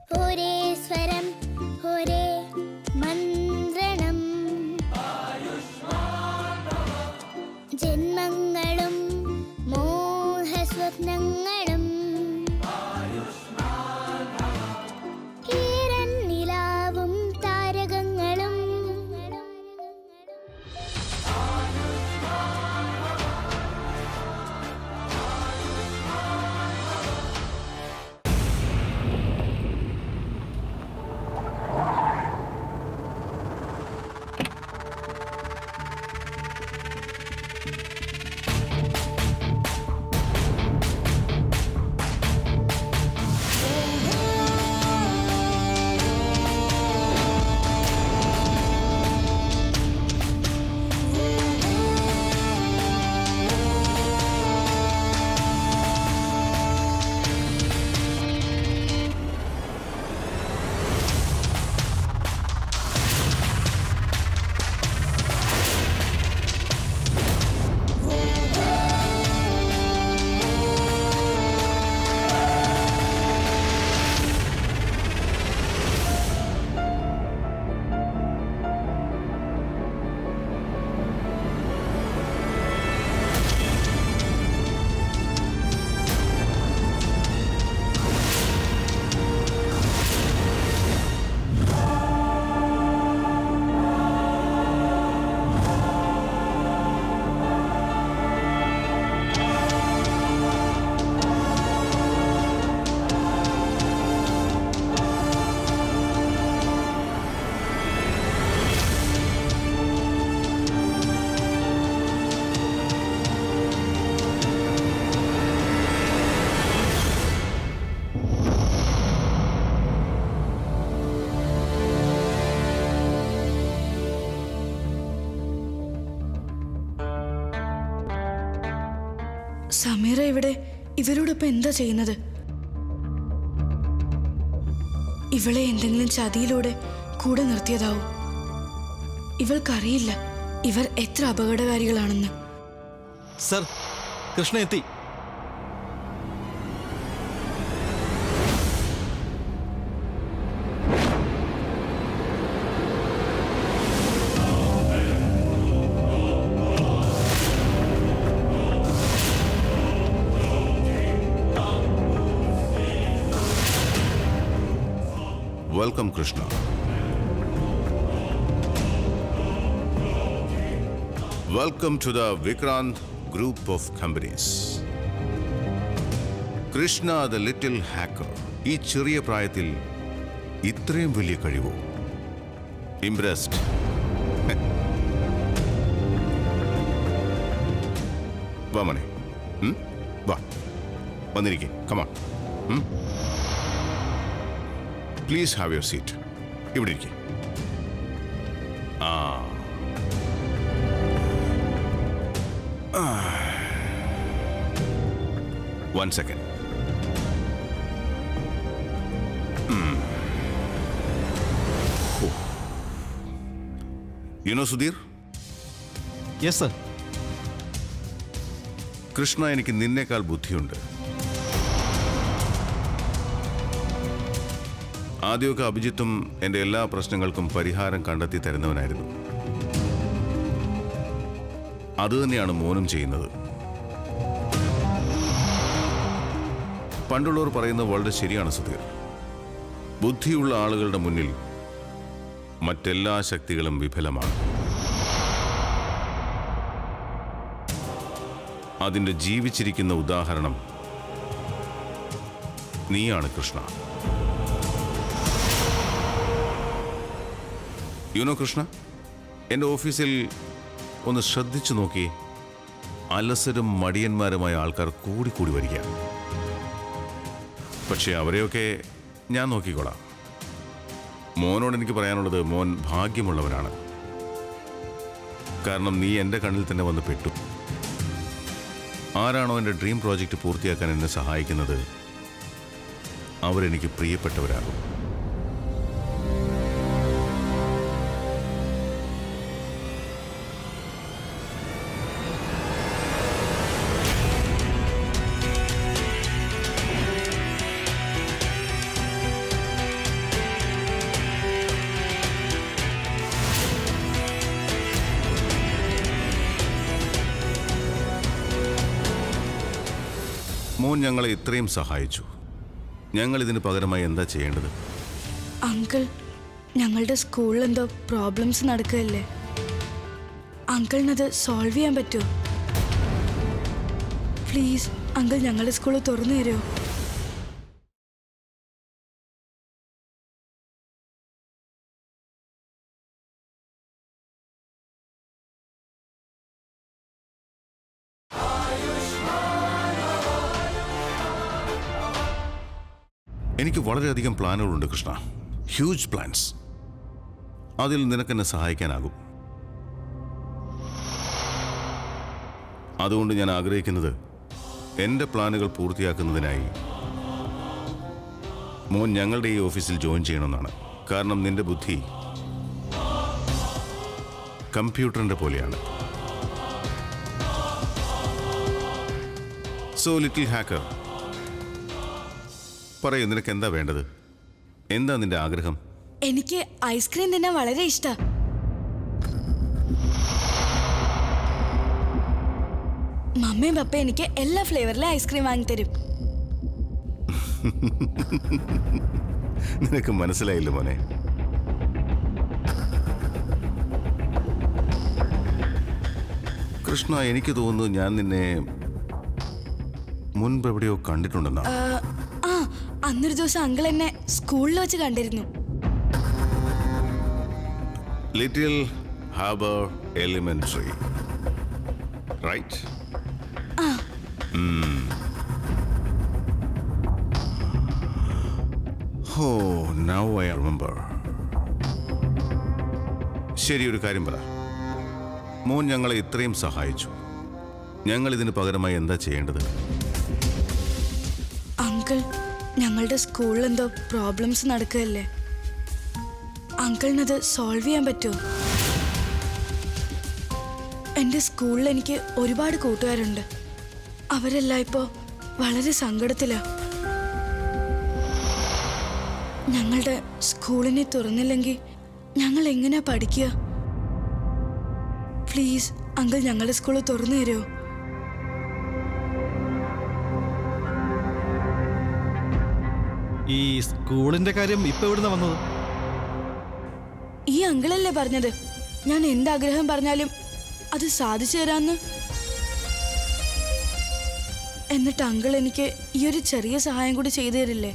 ഒരേ സ്വരം ഒരേ മന്ത്രണം ജന്മങ്ങളും മോഹസ്വപ്നങ്ങളും ഈരൻ നിലാവും താരകങ്ങളും സമീറ ഇവിടെ ഇവരോടൊപ്പം എന്താ ചെയ്യുന്നത് ഇവളെ എന്തെങ്കിലും ചതിയിലൂടെ കൂടെ നിർത്തിയതാവും ഇവൾക്കറിയില്ല ഇവർ എത്ര അപകടകാരികളാണെന്ന് സർ കൃഷ്ണ എത്തി Welcome, Krishna. Welcome to the Vikrant Group of Companies. Krishna the little hacker ഈ ചെറിയ പ്രായത്തിൽ ഇത്രയും വലിയ കഴിവോ ഇംപ്രസ്ഡ് വാ മോനെ ഉം? വാ വന്നിരിക്കേ come on please have your seat ഇവിടെ ഇരിക്കെ ആ one second you know Sudheer yes sir Krishna എനിക്ക് നിന്നേക്കാൾ ബുദ്ധിയുണ്ട് ആദ്യമൊക്കെ അഭിജിത്തും എൻ്റെ എല്ലാ പ്രശ്നങ്ങൾക്കും പരിഹാരം കണ്ടെത്തി തരുന്നവനായിരുന്നു അതുതന്നെയാണ് മോനും ചെയ്യുന്നത് പണ്ടുള്ളവർ പറയുന്നത് വളരെ ശരിയാണ് സുധീർ ബുദ്ധിയുള്ള ആളുകളുടെ മുന്നിൽ മറ്റെല്ലാ ശക്തികളും വിഫലമാണ് അതിൻ്റെ ജീവിച്ചിരിക്കുന്ന ഉദാഹരണം നീയാണ് കൃഷ്ണ യുനോ കൃഷ്ണ എൻ്റെ ഓഫീസിൽ ഒന്ന് ശ്രദ്ധിച്ചു നോക്കിയേ അലസരും മടിയന്മാരുമായ ആൾക്കാർ കൂടിക്കൂടി വരിക പക്ഷേ അവരെയൊക്കെ ഞാൻ നോക്കിക്കോളാം മോനോട് എനിക്ക് പറയാനുള്ളത് മോൻ ഭാഗ്യമുള്ളവനാണ് കാരണം നീ എൻ്റെ കണ്ണിൽ തന്നെ വന്ന് പെട്ടു ആരാണോ എൻ്റെ ഡ്രീം പ്രോജക്റ്റ് പൂർത്തിയാക്കാൻ എന്നെ സഹായിക്കുന്നത് അവരെനിക്ക് പ്രിയപ്പെട്ടവരാകും മോൻ ഞങ്ങളെ ഇത്രയും സഹായിച്ചു ഞങ്ങൾ ഇതിന് പകരമായി എന്താ ചെയ്യേണ്ടത് അങ്കിൾ ഞങ്ങളുടെ സ്കൂളിൽ എന്തോ പ്രോബ്ലംസ് നടക്കുകയല്ലേ അങ്കിളിനത് സോൾവ് ചെയ്യാൻ പറ്റുമോ പ്ലീസ് അങ്കിൾ ഞങ്ങളുടെ സ്കൂൾ തുറന്നു തരുമോ എനിക്ക് വളരെയധികം പ്ലാനുകളുണ്ട് കൃഷ്ണ ഹ്യൂജ് പ്ലാൻസ് അതിൽ നിനക്കെന്നെ സഹായിക്കാനാകും അതുകൊണ്ട് ഞാൻ ആഗ്രഹിക്കുന്നത് എൻ്റെ പ്ലാനുകൾ പൂർത്തിയാക്കുന്നതിനായി മോൻ ഞങ്ങളുടെ ഈ ഓഫീസിൽ ജോയിൻ ചെയ്യണമെന്നാണ് കാരണം നിന്റെ ബുദ്ധി കമ്പ്യൂട്ടറിൻ്റെ പോലെയാണ് സോ ലിറ്റിൽ ഹാക്കർ പറയൂ നിനക്ക് എന്താ വേണ്ടത് എന്താ നിന്റെ ആഗ്രഹം എനിക്ക് ഐസ്ക്രീം തിന്നാൻ വളരെ ഇഷ്ടമാണ് മമ്മയും പപ്പയും എനിക്ക് എല്ലാ ഫ്ലേവറിലും ഐസ്ക്രീം വാങ്ങിത്തരും നിനക്ക് മനസ്സിലായില്ല മോനെ കൃഷ്ണ എനിക്ക് തോന്നുന്നു ഞാൻ നിന്നെ മുൻപ് എവിടെയോ കണ്ടിട്ടുണ്ടെന്നാ ആ, ആ അന്നൊരു ദിവസം അങ്കിൾ എന്നെ സ്കൂളിൽ വെച്ച് കണ്ടിരുന്നു little harbour elementary right oh now I remember ശരി ഒരു കാര്യം പറ മോൻ ഞങ്ങളെ ഇത്രയും സഹായിച്ചു ഞങ്ങൾ ഇതിന് പകരമായി എന്താ ചെയ്യേണ്ടത് അങ്കിൾ ഞങ്ങളുടെ സ്കൂളിൽ എന്തോ പ്രോബ്ലംസ് നടക്കുകയല്ലേ അങ്കിളിനത് സോൾവ് ചെയ്യാൻ പറ്റുമോ എൻ്റെ സ്കൂളിൽ എനിക്ക് ഒരുപാട് കൂട്ടുകാരുണ്ട് അവരെല്ലാം ഇപ്പോൾ വളരെ സങ്കടത്തിലാ ഞങ്ങളുടെ സ്കൂളിനെ തുറന്നില്ലെങ്കിൽ ഞങ്ങൾ എങ്ങനെയാ പഠിക്കുക പ്ലീസ് അങ്കിൾ ഞങ്ങളുടെ സ്കൂൾ തുറന്നു തരുമോ ഈ സ്കൂളിന്റെ കാര്യം ഇപ്പൊ എവിടുന്ന വന്നത് ഈ അങ്കിളല്ലേ പറഞ്ഞത് ഞാൻ എന്താഗ്രഹം പറഞ്ഞാലും അത് സാധിച്ചു തരാന്ന് എന്നിട്ട് അങ്കിൾ എനിക്ക് ഈ ഒരു ചെറിയ സഹായം കൂടി ചെയ്തു തരില്ലേ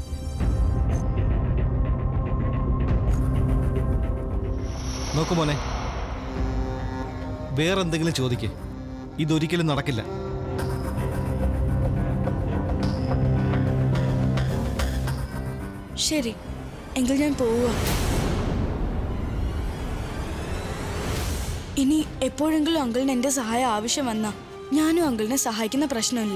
നോക്കു മോനെ വേറെന്തെങ്കിലും ചോദിക്കേ ഇതൊരിക്കലും നടക്കില്ല ശരി എങ്കിൽ ഞാൻ പോവുക ഇനി എപ്പോഴെങ്കിലും അങ്കിളിന് എന്റെ സഹായം ആവശ്യം വന്നാ ഞാനും അങ്കിളിനെ സഹായിക്കുന്ന പ്രശ്നമില്ല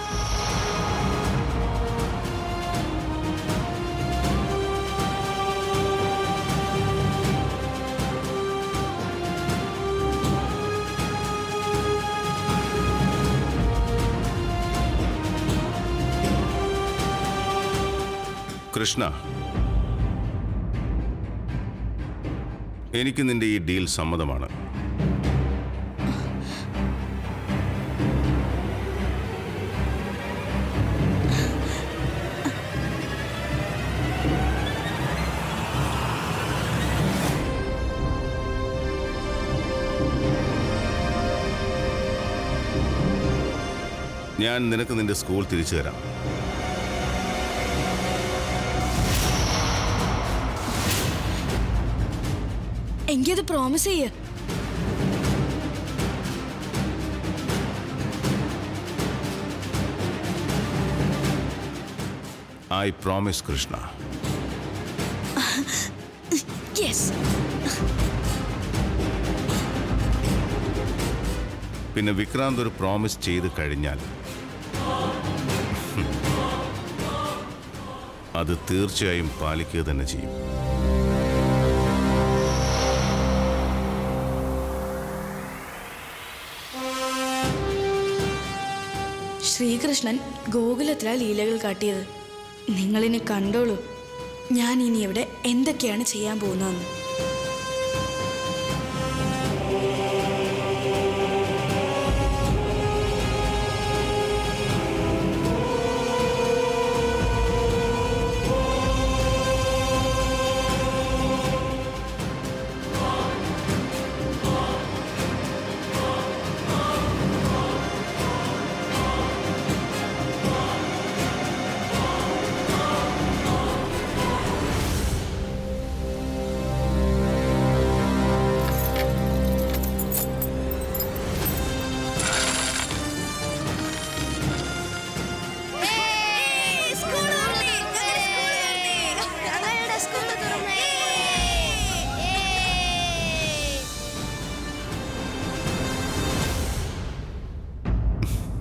കൃഷ്ണ എനിക്ക് നിന്റെ ഈ ഡീൽ സമ്മതമാണ് ഞാൻ നിനക്ക് നിന്റെ സ്കൂൾ തിരിച്ചു തരാം എങ്കിൽ അത് പ്രോമിസ് ചെയ്യ ഐ പ്രോമിസ് കൃഷ്ണ യെസ് പിന്നെ വിക്രാന്ത് ഒരു പ്രോമിസ് ചെയ്ത് കഴിഞ്ഞാൽ അത് തീർച്ചയായും പാലിക്കുക തന്നെ ചെയ്യും ശ്രീകൃഷ്ണൻ ഗോകുലത്തിലാ ലീലകൾ കാട്ടിയത് നിങ്ങളിനി കണ്ടോളൂ ഞാൻ ഇനി ഇവിടെ എന്തൊക്കെയാണ് ചെയ്യാൻ പോകുന്നതെന്ന്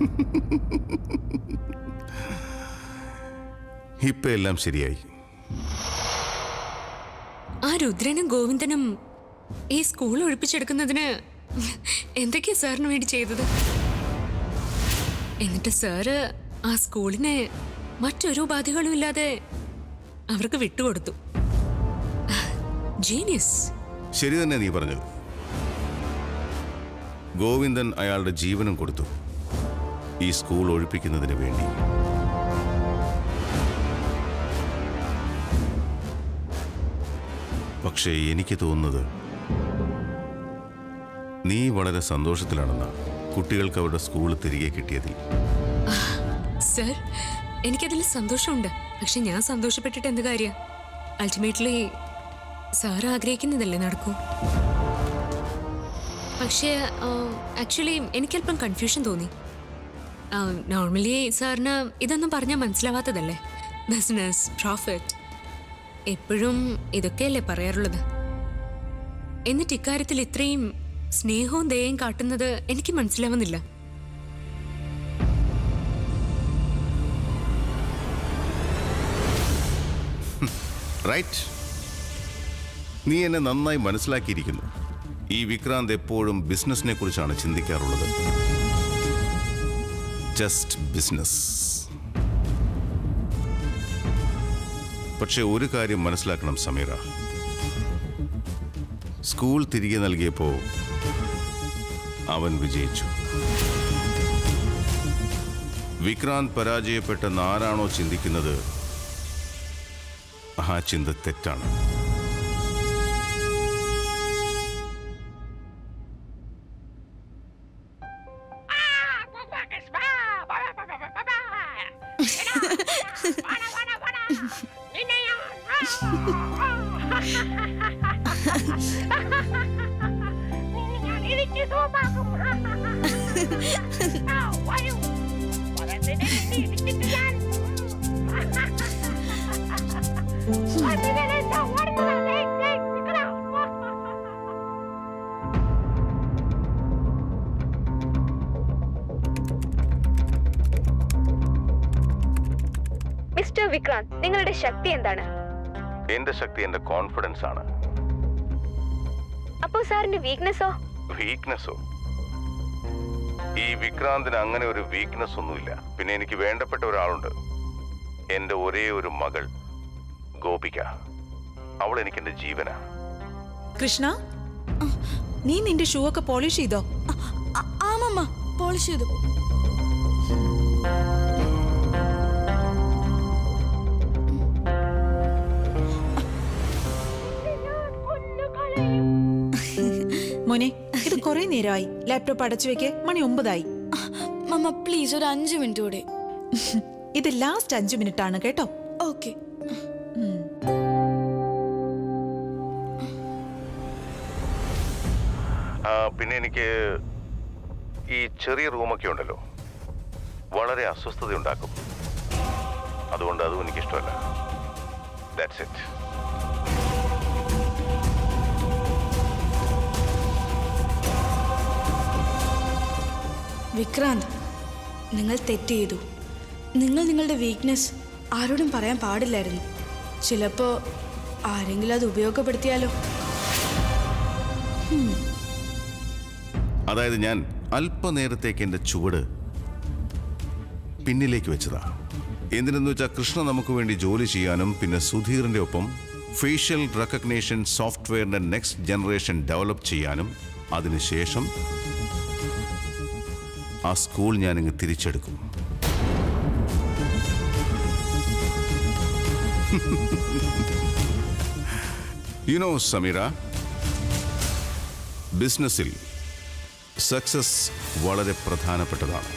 ഇപ്പൊ എല്ലാം ശരിയായി ആ രുദ്രനും ഗോവിന്ദനും ഈ സ്കൂൾ ഒഴിപ്പിച്ചെടുക്കുന്നതിന് എന്തൊക്കെയാ സാറിന് വേണ്ടി ചെയ്തത് എന്നിട്ട് സാറ് ആ സ്കൂളിനെ മറ്റൊരു ഉപാധികളും ഇല്ലാതെ അവർക്ക് വിട്ടുകൊടുത്തു ജീനിയസ് ശരി തന്നെ നീ പറഞ്ഞത് ഗോവിന്ദൻ അയാളുടെ ജീവനും കൊടുത്തു ഈ സ്കൂൾ ഒഴിപ്പിക്കുന്നതിന് വേണ്ടി പക്ഷേ എനിക്ക് തോന്നുന്നത് നീ വളരെ സന്തോഷത്തിലാണെന്ന കുട്ടികൾക്ക് അവരുടെ സ്കൂൾ തിരികെ കിട്ടിയതിൽ സർ എനിക്കതിൽ സന്തോഷമുണ്ട് പക്ഷെ ഞാൻ സന്തോഷപ്പെട്ടിട്ട് എന്ത് കാര്യം അൾട്ടിമേറ്റ്ലി സാർ ആഗ്രഹിക്കുന്നതല്ലേ നടക്കൂ പക്ഷേ ആക്ച്വലി എനിക്കല്പം കൺഫ്യൂഷൻ തോന്നി നോർമലി സാറിന് ഇതൊന്നും പറഞ്ഞാൽ മനസ്സിലാവാത്തതല്ലേ ബിസിനസ് പ്രോഫിറ്റ് എപ്പോഴും ഇതൊക്കെയല്ലേ പറയാറുള്ളത് എന്നിട്ട് ഇക്കാര്യത്തിൽ ഇത്രയും സ്നേഹവും ദയയും കാട്ടുന്നത് എനിക്ക് മനസ്സിലാവുന്നില്ല റൈറ്റ് നീ എന്നെ നന്നായി മനസ്സിലാക്കിയിരിക്കുന്നു ഈ വിക്രാന്ത് എപ്പോഴും ബിസിനസിനെ കുറിച്ചാണ് ചിന്തിക്കാറുള്ളത് ജസ്റ്റ് ബിസിനസ് പക്ഷെ ഒരു കാര്യം മനസ്സിലാക്കണം സമീറ സ്കൂൾ തിരികെ നൽകിയപ്പോ അവൻ വിജയിച്ചു വിക്രാന്ത് പരാജയപ്പെട്ടെന്ന് ആരാണോ ചിന്തിക്കുന്നത് ആ ചിന്ത തെറ്റാണ് മിസ്റ്റർ വിക്രാന്ത് നിങ്ങളുടെ ശക്തി എന്താണ് എന്റെ ശക്തി എന്റെ കോൺഫിഡൻസ് ആണ് അപ്പോ സാറിന്റെ വീക്ക്നെസ്സോ വീക്ക്നെസ്സോ ഈ വിക്രാന്തിന് അങ്ങനെ ഒരു വീക്ക്നെസ് ഒന്നുമില്ല പിന്നെ എനിക്ക് വേണ്ടപ്പെട്ട ഒരാളുണ്ട് എന്റെ ഒരേ ഒരു മകൾ ഗോപിക അവൾ എനിക്ക് എന്റെ ജീവനാ കൃഷ്ണ നീ നിന്റെ ഷൂ ഒക്കെ പോളിഷ് ചെയ്തോ ആ- ആമമ്മ പോളിഷ് ചെയ്തു മോനെ ഇത് കുറെ നേരമായി ലാപ്ടോപ്പ് അടച്ചു വെക്ക് മണി ഒമ്പതായി മമ്മ പ്ലീസ് ഒരു അഞ്ച് മിനിറ്റ് കൂടെ ഇത് ലാസ്റ്റ് അഞ്ചു മിനിറ്റ് ആണ് കേട്ടോ ഓക്കെ ആ, പിന്നെ എനിക്ക് ഈ ചെറിയ റൂമൊക്കെ ഉണ്ടല്ലോ വളരെ അസ്വസ്ഥത ഉണ്ടാക്കും അതുകൊണ്ട് അതും എനിക്കിഷ്ടമല്ല ദാറ്റ്സ് ഇറ്റ് വിക്രാന്ത് നിങ്ങൾ തെറ്റ് ചെയ്തു നിങ്ങൾ നിങ്ങളുടെ വീക്ക്നെസ് ആരോടും പറയാൻ പാടില്ലായിരുന്നു ചിലപ്പോൾ ആരെങ്കിലും അത് ഉപയോഗപ്പെടുത്തിയാലോ അതായത് ഞാൻ അല്പനേരത്തേക്ക് എൻ്റെ ചുവട് പിന്നിലേക്ക് വെച്ചതാ എന്തിനെന്ന് വെച്ചാൽ കൃഷ്ണ നമുക്ക് വേണ്ടി ജോലി ചെയ്യാനും പിന്നെ സുധീറിൻ്റെ ഒപ്പം ഫേഷ്യൽ റെക്കഗ്നേഷൻ സോഫ്റ്റ്വെയറിൻ്റെ നെക്സ്റ്റ് ജനറേഷൻ ഡെവലപ്പ് ചെയ്യാനും അതിനുശേഷം ആ സ്കൂൾ ഞാനിങ്ങ് തിരിച്ചെടുക്കും യുനോ സമീറ ബിസിനസ്സിൽ സക്സസ് വളരെ പ്രധാനപ്പെട്ടതാണ്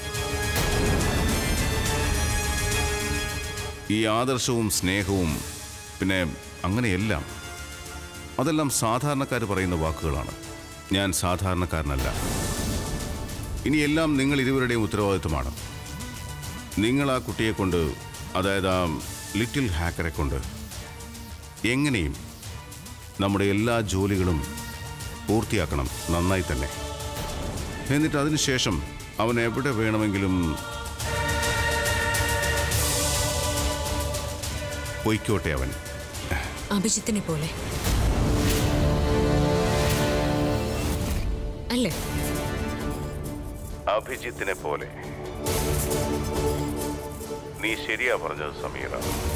ഈ ആദർശവും സ്നേഹവും പിന്നെ അങ്ങനെയെല്ലാം അതെല്ലാം സാധാരണക്കാർ പറയുന്ന വാക്കുകളാണ് ഞാൻ സാധാരണക്കാരനല്ല ഇനിയെല്ലാം നിങ്ങൾ ഇരുവരുടെയും ഉത്തരവാദിത്വമാണ് നിങ്ങൾ ആ കുട്ടിയെ കൊണ്ട് അതായത് ആ ലിറ്റിൽ ഹാക്കറെ കൊണ്ട് എങ്ങനെയും നമ്മുടെ എല്ലാ ജോലികളും പൂർത്തിയാക്കണം നന്നായി തന്നെ എന്നിട്ട് അതിനുശേഷം അവൻ എവിടെ വേണമെങ്കിലും പൊയ്ക്കോട്ടെ അവൻ അഭിജിത്തിനെ പോലെ അല്ലേ അഭിജിത്തിനെ പോലെ നീ ശരിയാ പറഞ്ഞത് സമീറ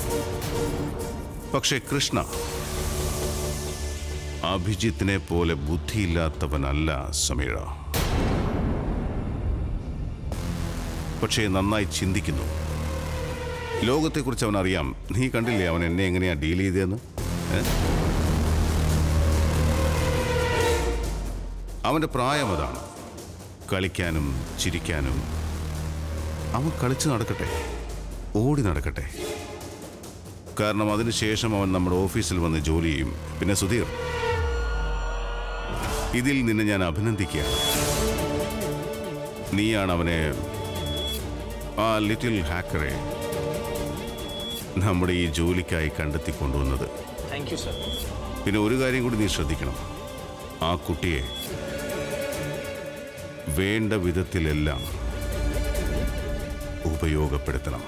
പക്ഷെ കൃഷ്ണ അഭിജിത്തിനെ പോലെ ബുദ്ധിയില്ലാത്തവനല്ല സമീറ പക്ഷേ നന്നായി ചിന്തിക്കുന്നു ലോകത്തെക്കുറിച്ച് അവൻ അറിയാം നീ കണ്ടില്ലേ അവൻ എന്നെ എങ്ങനെയാ ഡീൽ ചെയ്തതെന്ന് ഏ? അവന്റെ പ്രായം അതാണ് കളിക്കാനും ചിരിക്കാനും അവൻ കളിച്ച് നടക്കട്ടെ ഓടി നടക്കട്ടെ കാരണം അതിനുശേഷം അവൻ നമ്മുടെ ഓഫീസിൽ വന്ന് ജോലി ചെയ്യും പിന്നെ സുധീർ ഇതിൽ നിന്നെ ഞാൻ അഭിനന്ദിക്കുക നീയാണ് അവനെ ആ ലിറ്റിൽ ഹാക്കറെ നമ്മുടെ ഈ ജോലിക്കായി കണ്ടെത്തി കൊണ്ടുവന്നത് പിന്നെ ഒരു കാര്യം കൂടി നീ ശ്രദ്ധിക്കണം ആ കുട്ടിയെ വേണ്ട വിധത്തിലെല്ലാം ഉപയോഗപ്പെടുത്തണം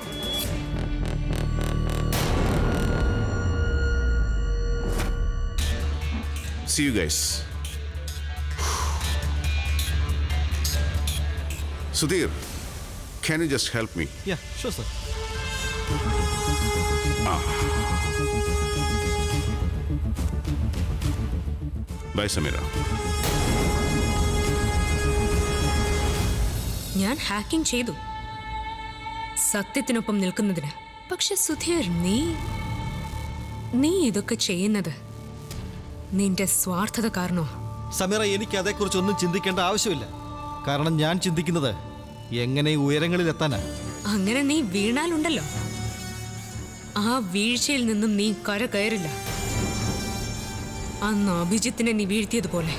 see you guys Sudheer can you just help me Yeah, sure, sir. Bye Sameera ഞാൻ ഹാക്കിംഗ് ചെയ്തു സത്യത്തിനൊപ്പം നിൽക്കുന്നതിന് പക്ഷെ സുധീർ നീ നീ ഇതൊക്കെ ചെയ്യുന്നത് നിന്റെ സ്വാർത്ഥത കാരണോ സമീറ എനിക്ക് അതേക്കുറിച്ച് ഒന്നും ചിന്തിക്കേണ്ട ആവശ്യമില്ല കാരണം ഞാൻ ചിന്തിക്കുന്നത് എങ്ങനെ ഈ ഉയരങ്ങളിൽ എത്താനാ അങ്ങനെ നീ വീണാലുണ്ടല്ലോ ആ വീഴ്ചയിൽ നിന്നും നീ കര കയറില്ല അന്ന് അഭിജിത്തിനെ നീ വീഴ്ത്തിയതുപോലെ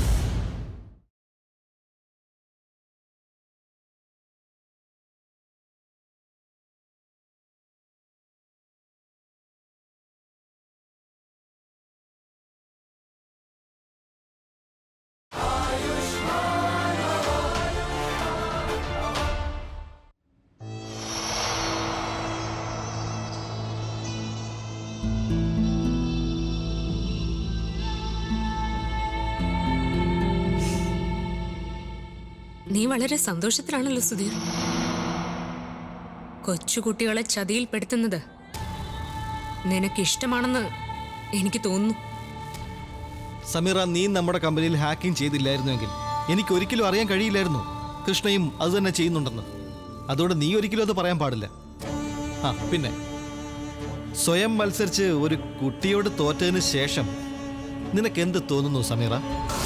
നീ വളരെ സന്തോഷത്തിലാണല്ലോ സുധീർ കൊച്ചുകുട്ടികളെ ചതിയിൽപ്പെടുത്തുന്നത് നിനക്ക് ഇഷ്ടമാണെന്ന് എനിക്ക് തോന്നുന്നു സമീറ നീ നമ്മുടെ കമ്പനിയിൽ ഹാക്കിംഗ് ചെയ്തില്ലായിരുന്നുവെങ്കിൽ എനിക്ക് ഒരിക്കലും അറിയാൻ കഴിയില്ലായിരുന്നു കൃഷ്ണയും അത് തന്നെ ചെയ്യുന്നുണ്ടെന്ന് അതുകൊണ്ട് നീ ഒരിക്കലും അത് പറയാൻ പാടില്ല ആ പിന്നെ സ്വയം മത്സരിച്ച് ഒരു കുട്ടിയോട് തോറ്റതിന് ശേഷം നിനക്ക് എന്ത് തോന്നുന്നു സമീറ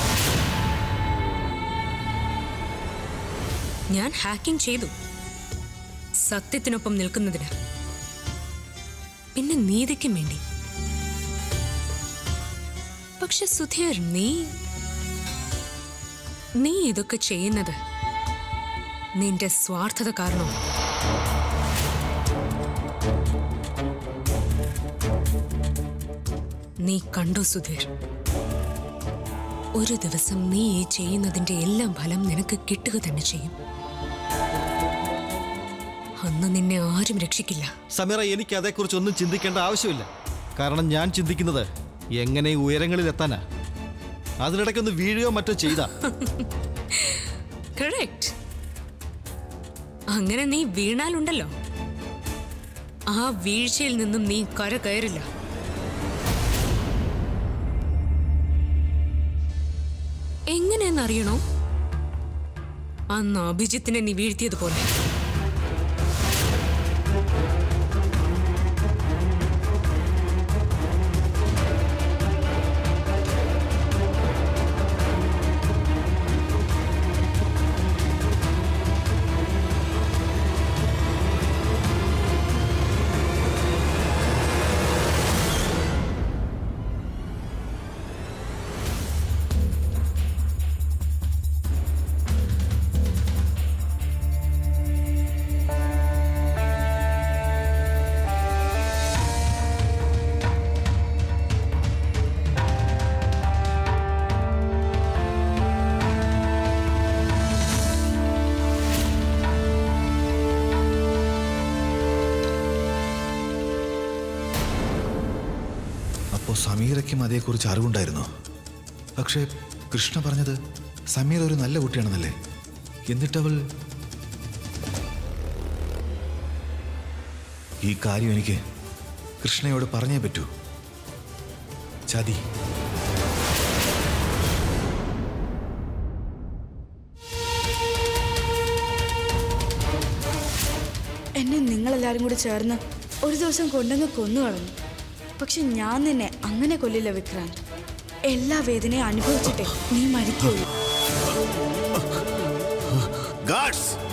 ഞാൻ ഹാക്കിംഗ് ചെയ്തു സത്യത്തിനൊപ്പം നിൽക്കുന്നതിന് പിന്നെ നീതിക്കും വേണ്ടി പക്ഷെ സുധീർ നീ നീ ഇതൊക്കെ ചെയ്യുന്നത് നിന്റെ സ്വാർത്ഥത കാരണോ നീ കണ്ടോ സുധീർ ഒരു ദിവസം നീ ഈ ചെയ്യുന്നതിന്റെ എല്ലാം ഫലം നിനക്ക് കിട്ടുക തന്നെ ചെയ്യും അന്ന് നിന്നെ ആരും രക്ഷിക്കില്ല സമീറ എനിക്ക് അതേക്കുറിച്ച് ഒന്നും ചിന്തിക്കേണ്ട ആവശ്യമില്ല കാരണം ഞാൻ ചിന്തിക്കുന്നത് എങ്ങനെ ഈ ഉയരങ്ങളിൽ എത്താനാ അതിനിടയ്ക്കൊന്ന് വീഴുകയോ മറ്റോ ചെയ്താ കറക്റ്റ് അങ്ങനെ നീ വീണാലുണ്ടല്ലോ ആ വീഴ്ചയിൽ നിന്നും നീ കര കയറില്ല എങ്ങനെയെന്നറിയണോ അന്ന് അഭിജിത്തിനെ നീ വീഴ്ത്തിയതുപോലെ സമീറയ്ക്കും അതേക്കുറിച്ച് അറിവുണ്ടായിരുന്നോ പക്ഷേ കൃഷ്ണ പറഞ്ഞത് സമീർ ഒരു നല്ല കുട്ടിയാണെന്നല്ലേ എന്നിട്ടവൾ ഈ കാര്യം എനിക്ക് കൃഷ്ണയോട് പറഞ്ഞേ പറ്റൂ ചതി എന്നെ നിങ്ങളെല്ലാവരും കൂടി ചേർന്ന് ഒരു ദിവസം കൊണ്ടങ്ങ് കൊന്നു കളഞ്ഞു പക്ഷെ ഞാൻ നിന്നെ അങ്ങനെ കൊല്ലില്ല വിക്രാന്ത് എല്ലാ വേദനയും അനുഭവിച്ചിട്ടേ നീ മരിക്കുള്ളൂ ഗാഡ്സ്